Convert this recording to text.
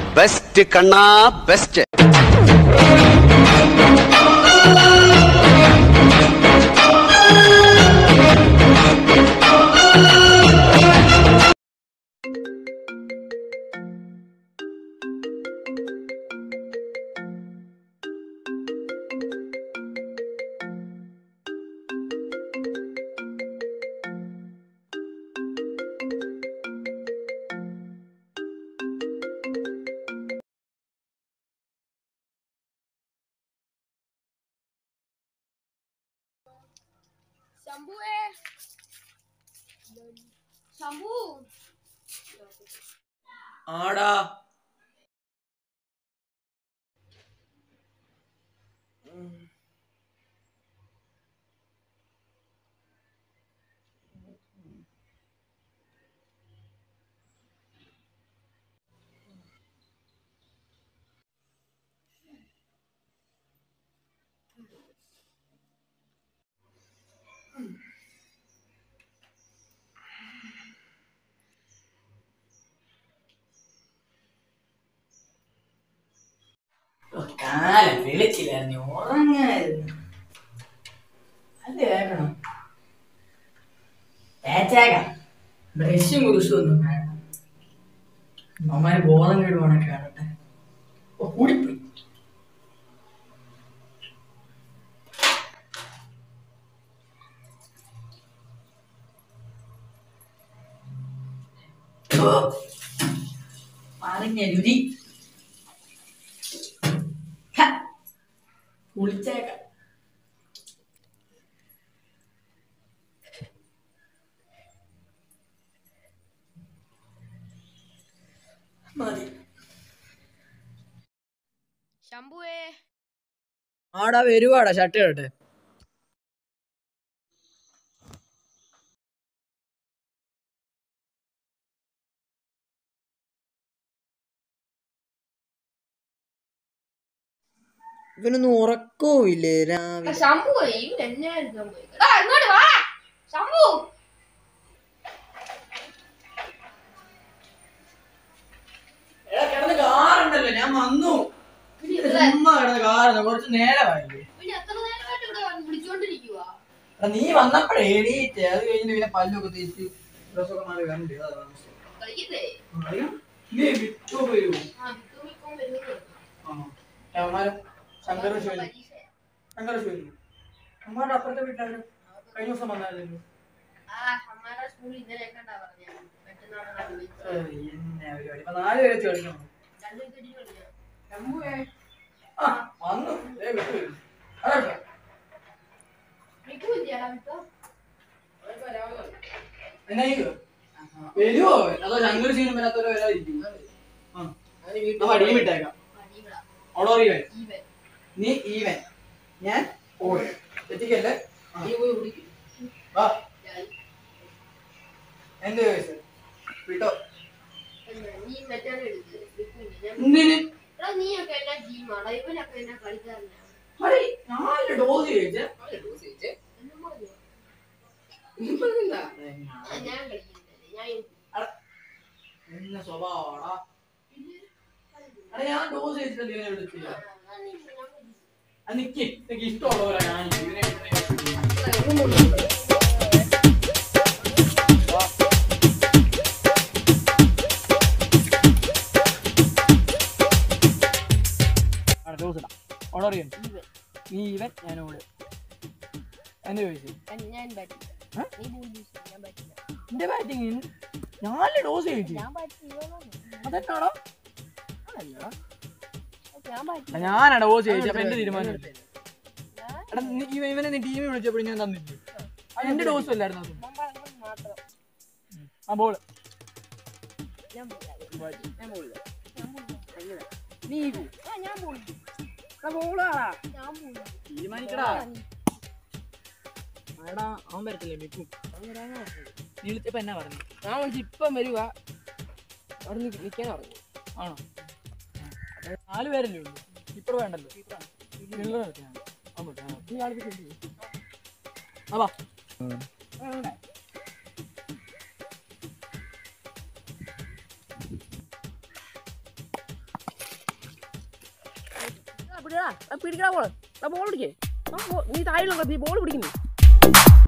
Best കണ്ണാ best ശംഭുവേ Shambhu ആടാ കാലം വിളിച്ചില്ലായിരുന്നു ഉറങ്ങായിരുന്നു അത് കേൾക്കണം തേച്ചേക്കാം ബ്രഷും കുരിശും ഒന്നും വേണം അമ്മമാര് ബോധം കേടുവാണെ കാണട്ടെ ഓ കൂടിപ്പോയി ഓ, പറഞ്ഞ രുചി ഹ, കുളിച്ചേക്കാം മതി ശംഭുവേ ആടാ വരുവാടാ ഷർട്ട് ഇടട്ടെ ഇവനൊന്നും ഉറക്കവും ഇല്ലേ രാവിലെ ശംഭു ഇവൻ എന്നെ എടുക്കാൻ പോയി എടാ ഇങ്ങോട്ട് വാ ശംഭു കിടന്ന് കാറുണ്ടല്ലോ ഞാൻ വന്നു പിന്നെ ഇവിടെ ചുമ്മാ കിടന്ന് കാറുന്നു കുറച്ച് നേരമായില്ലേ പിന്നെ എത്ര നേരമായിട്ട് ഇവിടെ വിളിച്ചോണ്ടിരിക്കുവാ എടാ, നീ വന്നപ്പോഴേ എണീറ്റ് അത് കഴിഞ്ഞ് പിന്നെ പല്ലൊക്കെ തേച്ച് ഡ്രസ്സൊക്കെ മാറി കണ്ട് അതാണ് അവസ്ഥ. കളിക്കണ്ടേ അറിയാം? നീ വിട്ടു പോയോ ആ വിക്രം വിക്രം വരുന്നത് അവന്മാരും ശങ്കർ ശിവനും പരീക്ഷയാ. ശങ്കർ ശിവനും അമ്മമാരുടെ അപ്പുറത്തെ വീട്ടിലാരും കഴിഞ്ഞ ദിവസം വന്നായിരുന്നു ആ അമ്മയുടെ സ്കൂളിൽ ഇന്നലെ കണ്ടാ പറഞ്ഞ പെട്ടെന്നാണ് വിളിച്ചത് എന്നെ പരിപാടി ഇപ്പൊ നാല് പേരെ കളിക്കണം രണ്ടു വിക്കറ്റിന് കളിക്കാം ശംഭുവേ. ആ വന്നു ദേ വിട്ടു വരും. അതെടുക്കാം. വിക്കുമില്ലടാ വിക്കോ എന്നാ ഈ വരുവോ അവൻ? അതോ ശങ്കർ ശിവനും വരാത്തവരെ വരാതിരിക്കും ആ ആ വടിയും വിട്ടേക്കാം അടികളാ അവിടെ ഈവൻ ഈവൻ നീ ഈവൻ ഞാൻ ഓട് തെറ്റിക്കല്ലേ നീ പോയി കുടിക്കും വാ എന്ത് ചോദിച്ചു വിട്ടോ എന്നാ, നീ മറ്റേ എടുക്ക് വിക്കുമില്ല ഞാൻ എന്തിന് എടാ നീയൊക്കെ എന്നാ ടീമാടാ ഇവനൊക്കെ എന്നാ കളിക്കാരനാ അടി നാല് ഡോസ് ചോദിച്ചേ എന്നും പറഞ്ഞു ആ, ഞാൻ കളിക്കുന്നില്ല ഞാൻ എന്ന സ്വഭാവമാടാ അടേ ഞാൻ ഡോസ് ചോദിച്ചിട്ട് ഇവനെ എടുത്തില്ല ആ, നീ- ഞാൻ കളിക്കും. അത് നിക്ക് എനിക്ക് ഇഷ്ടമുള്ളവരെ ഞാൻ ഇവനെ ഇവനെ ഡോസ് ഇടാം ഓർഡർ ചെയ്യണം ഈവൻ. നീ ഇവൻ ഞാൻ ഓട് എന്ന് ചോദിച്ചു ഞാൻ- ഞാൻ ബാറ്റില്ല ആ? നീ ബോൾ യൂസ് ചെയ്യ്, ഞാൻ ബാറ്റില്ല എന്റെ ബാറ്റിങ് നാല് ഡോസ് ചോദിച്ചു ഞാൻ ബാറ്റ് അതെന്നാണോ ഞാൻ ബാറ്റ് ഞാനാ ഡോസ് ചോദിച്ചു അപ്പൊ എന്റെ തീരുമാനം എടാ നീ ഇവ- ഇവനെ നീ ടീമിൽ വിളിച്ചപ്പോഴും ഞാൻ തന്നില്ലേ അത് എന്റെ ഡോസും അല്ലായിരുന്നു അത് ഞാൻ പറഞ്ഞത് മാത്രം ആ ബോള് ഞാൻ ബോൾ ഞാൻ ബോളില്ല നീ ആ ഞാൻ ബോൾ ബോളാടാ ഞാൻ ബോൾ തീരുമാനിക്കടാ എടാ അവൻ വരത്തില്ലേ മിക്കും നീ വിളിച്ചപ്പോ എന്നാ പറഞ്ഞു ഞാൻ വിളിച്ച് ഇപ്പം വരുക അവിടെ നിൽക്കാൻ പറഞ്ഞു ആണോ അപ്പൊ നാല് പേരല്ലേ ഉള്ളൂ ഇപ്പഴ വേണ്ടല്ലോ പിള്ളേർ നിർത്തിയാണ് അങ്ങോട്ട് ആ. നീ ആൾക്ക് ശരി ആ വാ പിടിക്കടാ പിടിക്കടാ ബോൾ ബോൾ പിടിക്കേ നീ താഴെ നീ ബോൾ പിടിക്കുന്നു